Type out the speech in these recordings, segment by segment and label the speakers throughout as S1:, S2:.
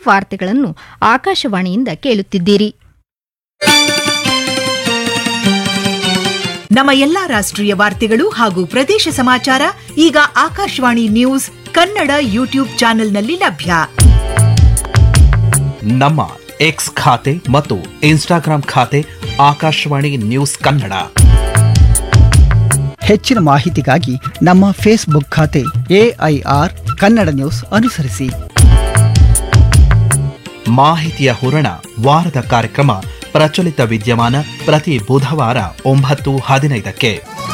S1: ವಾರ್ತೆಗಳನ್ನು ಆಕಾಶವಾಣಿಯಿಂದ ಕೇಳುತ್ತಿದ್ದೀರಿ
S2: ನಮ್ಮ ಎಲ್ಲಾ ರಾಷ್ಟ್ರೀಯ ವಾರ್ತೆಗಳು ಹಾಗೂ ಪ್ರದೇಶ ಸಮಾಚಾರ ಈಗ ಆಕಾಶವಾಣಿ ನ್ಯೂಸ್ ಕನ್ನಡ ಯೂಟ್ಯೂಬ್ ಚಾನೆಲ್ನಲ್ಲಿ ಲಭ್ಯ
S3: ನಮ್ಮ ಎಕ್ಸ್ ಖಾತೆ ಮತ್ತು ಇನ್ಸ್ಟಾಗ್ರಾಂ ಖಾತೆ ಆಕಾಶವಾಣಿ ನ್ಯೂಸ್ ಕನ್ನಡ
S4: ಹೆಚ್ಚಿನ ಮಾಹಿತಿಗಾಗಿ ನಮ್ಮ ಫೇಸ್ಬುಕ್ ಖಾತೆ ಎಐಆರ್ ಕನ್ನಡ ನ್ಯೂಸ್ ಅನುಸರಿಸಿ
S3: ಮಾಹಿತಿಯ ಹೂರಣ ವಾರದ ಕಾರ್ಯಕ್ರಮ ಪ್ರಚಲಿತ ವಿದ್ಯಮಾನ ಪ್ರತಿ ಬುಧವಾರ ಒಂಬತ್ತು ಹದಿನೈದಕ್ಕೆ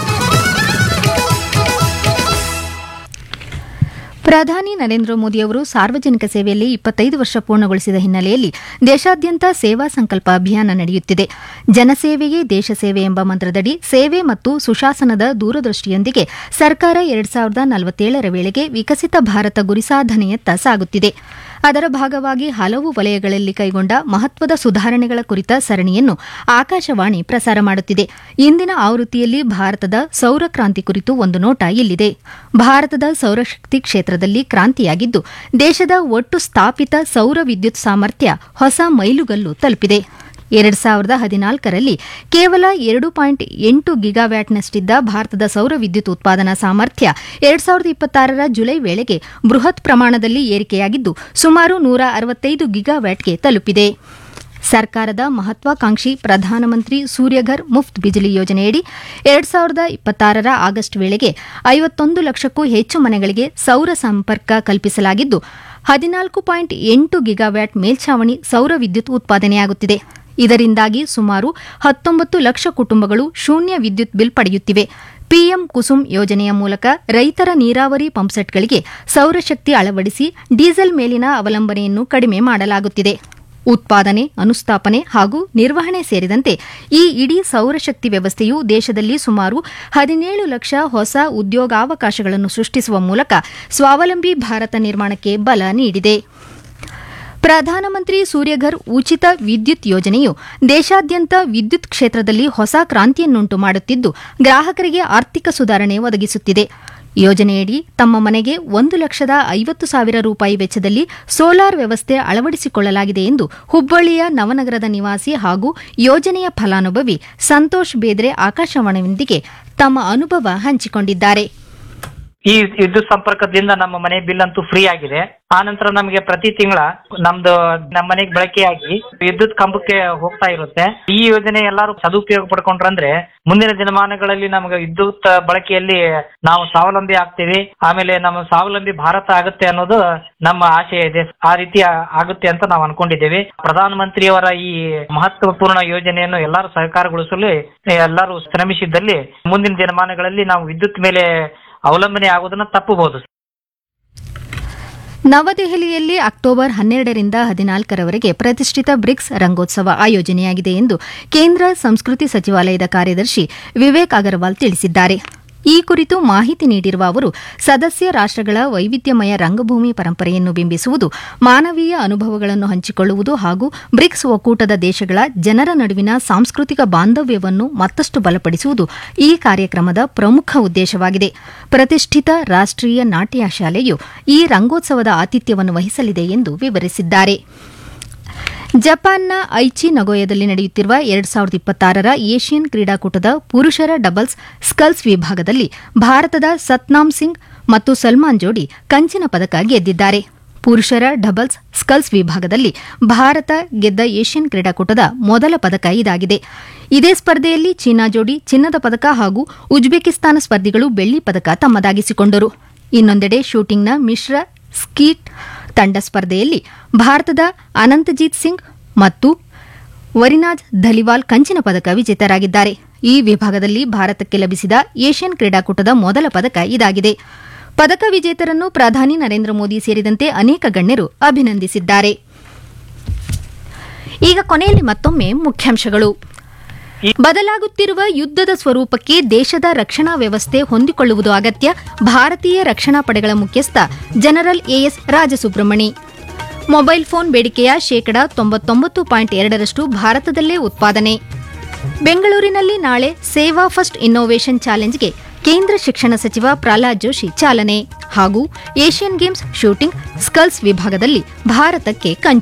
S1: ಪ್ರಧಾನಿ ನರೇಂದ್ರ ಮೋದಿ ಅವರು ಸಾರ್ವಜನಿಕ ಸೇವೆಯಲ್ಲಿ ಇಪ್ಪತ್ತೈದು ವರ್ಷ ಪೂರ್ಣಗೊಳಿಸಿದ ಹಿನ್ನೆಲೆಯಲ್ಲಿ ದೇಶಾದ್ಯಂತ ಸೇವಾ ಸಂಕಲ್ಪ ಅಭಿಯಾನ ನಡೆಯುತ್ತಿದೆ ಜನಸೇವೆಯೇ ದೇಶ ಸೇವೆ ಎಂಬ ಮಂತ್ರದಡಿ ಸೇವೆ ಮತ್ತು ಸುಶಾಸನದ ದೂರದೃಷ್ಟಿಯೊಂದಿಗೆ ಸರ್ಕಾರ ಎರಡ್ ಸಾವಿರದ ನಲವತ್ತೇಳರ ವೇಳೆಗೆ ವಿಕಸಿತ ಭಾರತ ಗುರಿ ಸಾಧನೆಯತ್ತ ಸಾಗುತ್ತಿದೆ ಅದರ ಭಾಗವಾಗಿ ಹಲವು ವಲಯಗಳಲ್ಲಿ ಕೈಗೊಂಡ ಮಹತ್ವದ ಸುಧಾರಣೆಗಳ ಕುರಿತ ಸರಣಿಯನ್ನು ಆಕಾಶವಾಣಿ ಪ್ರಸಾರ ಮಾಡುತ್ತಿದೆ ಇಂದಿನ ಆವೃತ್ತಿಯಲ್ಲಿ ಭಾರತದ ಸೌರ ಕ್ರಾಂತಿ ಕುರಿತು ಒಂದು ನೋಟ ಇಲ್ಲಿದೆ ಭಾರತದ ಸೌರಶಕ್ತಿ ಕ್ಷೇತ್ರದಲ್ಲಿ ಕ್ರಾಂತಿಯಾಗಿದ್ದು ದೇಶದ ಒಟ್ಟು ಸ್ಥಾಪಿತ ಸೌರ ವಿದ್ಯುತ್ ಸಾಮರ್ಥ್ಯ ಹೊಸ ಮೈಲುಗಲ್ಲು ತಲುಪಿದೆ ಎರಡ್ ಸಾವಿರದ ಹದಿನಾಲ್ಕರಲ್ಲಿ ಕೇವಲ ಎರಡು ಪಾಯಿಂಟ್ ಎಂಟು ಗಿಗಾವ್ಯಾಟ್ನಷ್ಟಿದ್ದ ಭಾರತದ ಸೌರ ವಿದ್ಯುತ್ ಉತ್ಪಾದನಾ ಸಾಮರ್ಥ್ಯ ಎರಡ್ ಸಾವಿರದ ಇಪ್ಪತ್ತಾರರ ಜುಲೈ ವೇಳೆಗೆ ಬೃಹತ್ ಪ್ರಮಾಣದಲ್ಲಿ ಏರಿಕೆಯಾಗಿದ್ದು ಸುಮಾರು ನೂರ ಅರವತ್ತೈದು ಗಿಗಾವ್ಯಾಟ್ಗೆ ತಲುಪಿದೆ ಸರ್ಕಾರದ ಮಹತ್ವಾಕಾಂಕ್ಷಿ ಪ್ರಧಾನಮಂತ್ರಿ ಸೂರ್ಯಘರ್ ಮುಫ್ತ್ ಬಿಜಿಲಿ ಯೋಜನೆಯಡಿ ಎರಡ್ ಸಾವಿರದ ಇಪ್ಪತ್ತಾರರ ಆಗಸ್ಟ್ ವೇಳೆಗೆ ಐವತ್ತೊಂದು ಲಕ್ಷಕ್ಕೂ ಹೆಚ್ಚು ಮನೆಗಳಿಗೆ ಸೌರ ಸಂಪರ್ಕ ಕಲ್ಪಿಸಲಾಗಿದ್ದು ಹದಿನಾಲ್ಕು ಪಾಯಿಂಟ್ ಎಂಟು ಗಿಗಾವ್ಯಾಟ್ ಮೇಲ್ಛಾವಣಿ ಸೌರ ವಿದ್ಯುತ್ ಉತ್ಪಾದನೆಯಾಗುತ್ತಿದೆ ಇದರಿಂದಾಗಿ ಸುಮಾರು ಹತ್ತೊಂಬತ್ತು ಲಕ್ಷ ಕುಟುಂಬಗಳು ಶೂನ್ಯ ವಿದ್ಯುತ್ ಬಿಲ್ ಪಡೆಯುತ್ತಿವೆ ಪಿಎಂ ಕುಸುಮ್ ಯೋಜನೆಯ ಮೂಲಕ ರೈತರ ನೀರಾವರಿ ಪಂಪ್ಸೆಟ್ಗಳಿಗೆ ಸೌರಶಕ್ತಿ ಅಳವಡಿಸಿ ಡೀಸೆಲ್ ಮೇಲಿನ ಅವಲಂಬನೆಯನ್ನು ಕಡಿಮೆ ಮಾಡಲಾಗುತ್ತಿದೆ ಉತ್ಪಾದನೆ ಅನುಸ್ಥಾಪನೆ ಹಾಗೂ ನಿರ್ವಹಣೆ ಸೇರಿದಂತೆ ಈ ಇಡೀ ಸೌರಶಕ್ತಿ ವ್ಯವಸ್ಥೆಯು ದೇಶದಲ್ಲಿ ಸುಮಾರು ಹದಿನೇಳು ಲಕ್ಷ ಹೊಸ ಉದ್ಯೋಗಾವಕಾಶಗಳನ್ನು ಸೃಷ್ಟಿಸುವ ಮೂಲಕ ಸ್ವಾವಲಂಬಿ ಭಾರತ ನಿರ್ಮಾಣಕ್ಕೆ ಬಲ ನೀಡಿದೆ ಪ್ರಧಾನಮಂತ್ರಿ ಸೂರ್ಯಘರ್ ಉಚಿತ ವಿದ್ಯುತ್ ಯೋಜನೆಯು ದೇಶಾದ್ಯಂತ ವಿದ್ಯುತ್ ಕ್ಷೇತ್ರದಲ್ಲಿ ಹೊಸ ಕ್ರಾಂತಿಯನ್ನುಂಟು ಮಾಡುತ್ತಿದ್ದು ಗ್ರಾಹಕರಿಗೆ ಆರ್ಥಿಕ ಸುಧಾರಣೆ ಒದಗಿಸುತ್ತಿದೆ ಯೋಜನೆಯಡಿ ತಮ್ಮ ಮನೆಗೆ ಒಂದು ಲಕ್ಷದ ಐವತ್ತು ಸಾವಿರ ರೂಪಾಯಿ ವೆಚ್ಚದಲ್ಲಿ ಸೋಲಾರ್ ವ್ಯವಸ್ಥೆ ಅಳವಡಿಸಿಕೊಳ್ಳಲಾಗಿದೆ ಎಂದು ಹುಬ್ಬಳ್ಳಿಯ ನವನಗರದ ನಿವಾಸಿ ಹಾಗೂ ಯೋಜನೆಯ ಫಲಾನುಭವಿ ಸಂತೋಷ್ ಬೇದ್ರೆ ಆಕಾಶವಾಣಿಯೊಂದಿಗೆ ತಮ್ಮ ಅನುಭವ ಹಂಚಿಕೊಂಡಿದ್ದಾರೆ
S5: ಈ ವಿದ್ಯುತ್ ಸಂಪರ್ಕದಿಂದ ನಮ್ಮ ಮನೆ ಬಿಲ್ ಅಂತೂ ಫ್ರೀ ಆಗಿದೆ ಆ ನಂತರ ನಮಗೆ ಪ್ರತಿ ತಿಂಗಳ ನಮ್ದು ನಮ್ಮ ಮನೆಗೆ ಬಳಕೆಯಾಗಿ ವಿದ್ಯುತ್ ಕಂಬಕ್ಕೆ ಹೋಗ್ತಾ ಇರುತ್ತೆ ಈ ಯೋಜನೆ ಎಲ್ಲರೂ ಸದುಪಯೋಗ ಪಡ್ಕೊಂಡ್ರಂದ್ರೆ ಮುಂದಿನ ದಿನಮಾನಗಳಲ್ಲಿ ನಮಗೆ ವಿದ್ಯುತ್ ಬಳಕೆಯಲ್ಲಿ ನಾವು ಸ್ವಾವಲಂಬಿ ಆಗ್ತೀವಿ ಆಮೇಲೆ ನಮ್ಮ ಸ್ವಾವಲಂಬಿ ಭಾರತ ಆಗುತ್ತೆ ಅನ್ನೋದು ನಮ್ಮ ಆಶಯ ಇದೆ ಆ ರೀತಿ ಆ- ಆಗುತ್ತೆ ಅಂತ ನಾವು ಅನ್ಕೊಂಡಿದ್ದೇವೆ ಪ್ರಧಾನ ಮಂತ್ರಿಯವರ ಈ ಮಹತ್ವಪೂರ್ಣ ಯೋಜನೆಯನ್ನು ಎಲ್ಲರೂ ಸಹಕಾರಗೊಳಿಸಲು ಎಲ್ಲರೂ ಶ್ರಮಿಸಿದ್ದಲ್ಲಿ ಮುಂದಿನ ದಿನಮಾನಗಳಲ್ಲಿ ನಾವು ವಿದ್ಯುತ್ ಮೇಲೆ ಅವಲಂಬನೆ ಆಗೋದನ್ನ ತಪ್ಪಬಹುದು
S1: ನವದೆಹಲಿಯಲ್ಲಿ ಅಕ್ಟೋಬರ್ ಹನ್ನೆರಡರಿಂದ ಹದಿನಾಲ್ಕರವರೆಗೆ ಪ್ರತಿಷ್ಠಿತ ಬ್ರಿಕ್ಸ್ ರಂಗೋತ್ಸವ ಆಯೋಜನೆಯಾಗಿದೆ ಎಂದು ಕೇಂದ್ರ ಸಂಸ್ಕೃತಿ ಸಚಿವಾಲಯದ ಕಾರ್ಯದರ್ಶಿ ವಿವೇಕ್ ಅಗರ್ವಾಲ್ ತಿಳಿಸಿದ್ದಾರೆ ಈ ಕುರಿತು ಮಾಹಿತಿ ನೀಡಿರುವ ಅವರು ಸದಸ್ಯ ರಾಷ್ಟ್ರಗಳ ವೈವಿಧ್ಯಮಯ ರಂಗಭೂಮಿ ಪರಂಪರೆಯನ್ನು ಬಿಂಬಿಸುವುದು ಮಾನವೀಯ ಅನುಭವಗಳನ್ನು ಹಂಚಿಕೊಳ್ಳುವುದು ಹಾಗೂ ಬ್ರಿಕ್ಸ್ ಒಕ್ಕೂಟದ ದೇಶಗಳ ಜನರ ನಡುವಿನ ಸಾಂಸ್ಕೃತಿಕ ಬಾಂಧವ್ಯವನ್ನು ಮತ್ತಷ್ಟು ಬಲಪಡಿಸುವುದು ಈ ಕಾರ್ಯಕ್ರಮದ ಪ್ರಮುಖ ಉದ್ದೇಶವಾಗಿದೆ ಪ್ರತಿಷ್ಠಿತ ರಾಷ್ಟ್ರೀಯ ನಾಟ್ಯ ಶಾಲೆಯು ಈ ರಂಗೋತ್ಸವದ ಆತಿಥ್ಯವನ್ನು ವಹಿಸಲಿದೆ ಎಂದು ವಿವರಿಸಿದ್ದಾರೆ ಜಪಾನ್ನ ಐಚಿ ನಗೋಯದಲ್ಲಿ ನಡೆಯುತ್ತಿರುವ ಎರಡ್ ಸಾವಿರದ ಇಪ್ಪತ್ತಾರರ ಏಷ್ಯನ್ ಕ್ರೀಡಾಕೂಟದ ಪುರುಷರ ಡಬಲ್ಸ್ ಸ್ಕಲ್ಸ್ ವಿಭಾಗದಲ್ಲಿ ಭಾರತದ ಸತ್ನಾಮ್ ಸಿಂಗ್ ಮತ್ತು ಸಲ್ಮಾನ್ ಜೋಡಿ ಕಂಚಿನ ಪದಕ ಗೆದ್ದಿದ್ದಾರೆ ಪುರುಷರ ಡಬಲ್ಸ್ ಸ್ಕಲ್ಸ್ ವಿಭಾಗದಲ್ಲಿ ಭಾರತ ಗೆದ್ದ ಏಷ್ಯನ್ ಕ್ರೀಡಾಕೂಟದ ಮೊದಲ ಪದಕ ಇದಾಗಿದೆ ಇದೇ ಸ್ಪರ್ಧೆಯಲ್ಲಿ ಚೀನಾ ಜೋಡಿ ಚಿನ್ನದ ಪದಕ ಹಾಗೂ ಉಜ್ಬೇಕಿಸ್ತಾನ ಸ್ಪರ್ಧಿಗಳು ಬೆಳ್ಳಿ ಪದಕ ತಮ್ಮದಾಗಿಸಿಕೊಂಡರು ಇನ್ನೊಂದೆಡೆ ಶೂಟಿಂಗ್ನ ಮಿಶ್ರ ಸ್ಕೀಟ್ ತಂಡ ಸ್ಪರ್ಧೆಯಲ್ಲಿ ಭಾರತದ ಅನಂತಜೀತ್ ಸಿಂಗ್ ಮತ್ತು ವರಿನಾಜ್ ಧಲಿವಾಲ್ ಕಂಚಿನ ಪದಕ ವಿಜೇತರಾಗಿದ್ದಾರೆ ಈ ವಿಭಾಗದಲ್ಲಿ ಭಾರತಕ್ಕೆ ಲಭಿಸಿದ ಏಷ್ಯನ್ ಕ್ರೀಡಾಕೂಟದ ಮೊದಲ ಪದಕ ಇದಾಗಿದೆ ಪದಕ ವಿಜೇತರನ್ನು ಪ್ರಧಾನಿ ನರೇಂದ್ರ ಮೋದಿ ಸೇರಿದಂತೆ ಅನೇಕ ಗಣ್ಯರು ಅಭಿನಂದಿಸಿದ್ದಾರೆ ಈಗ ಕೊನೆಯಲ್ಲಿ ಮತ್ತೊಮ್ಮೆ ಮುಖ್ಯಾಂಶಗಳು ಬದಲಾಗುತ್ತಿರುವ ಯುದ್ಧದ ಸ್ವರೂಪಕ್ಕೆ ದೇಶದ ರಕ್ಷಣಾ ವ್ಯವಸ್ಥೆ ಹೊಂದಿಕೊಳ್ಳುವುದು ಅಗತ್ಯ ಭಾರತೀಯ ರಕ್ಷಣಾ ಪಡೆಗಳ ಮುಖ್ಯಸ್ಥ general AS Rajasubramani mobile phone ಬೇಡಿಕೆಯ ಶೇಕಡಾ ತೊಂಬತ್ತೊಂಬತ್ತು ಪಾಯಿಂಟ್ ಎರಡರಷ್ಟು ಭಾರತದಲ್ಲೇ ಉತ್ಪಾದನೆ ಬೆಂಗಳೂರಿನಲ್ಲಿ ನಾಳೆ ಸೇವಾ ಫಸ್ಟ್ ಇನ್ನೋವೇಷನ್ ಚಾಲೆಂಜ್ಗೆ ಕೇಂದ್ರ ಶಿಕ್ಷಣ ಸಚಿವ ಪ್ರಹ್ಲಾದ್ ಜೋಶಿ ಚಾಲನೆ ಹಾಗೂ ಏಷ್ಯನ್ ಗೇಮ್ಸ್ ಶೂಟಿಂಗ್ ಸ್ಕಲ್ಸ್ ವಿಭಾಗದಲ್ಲಿ ಭಾರತಕ್ಕೆ ಕಂಚು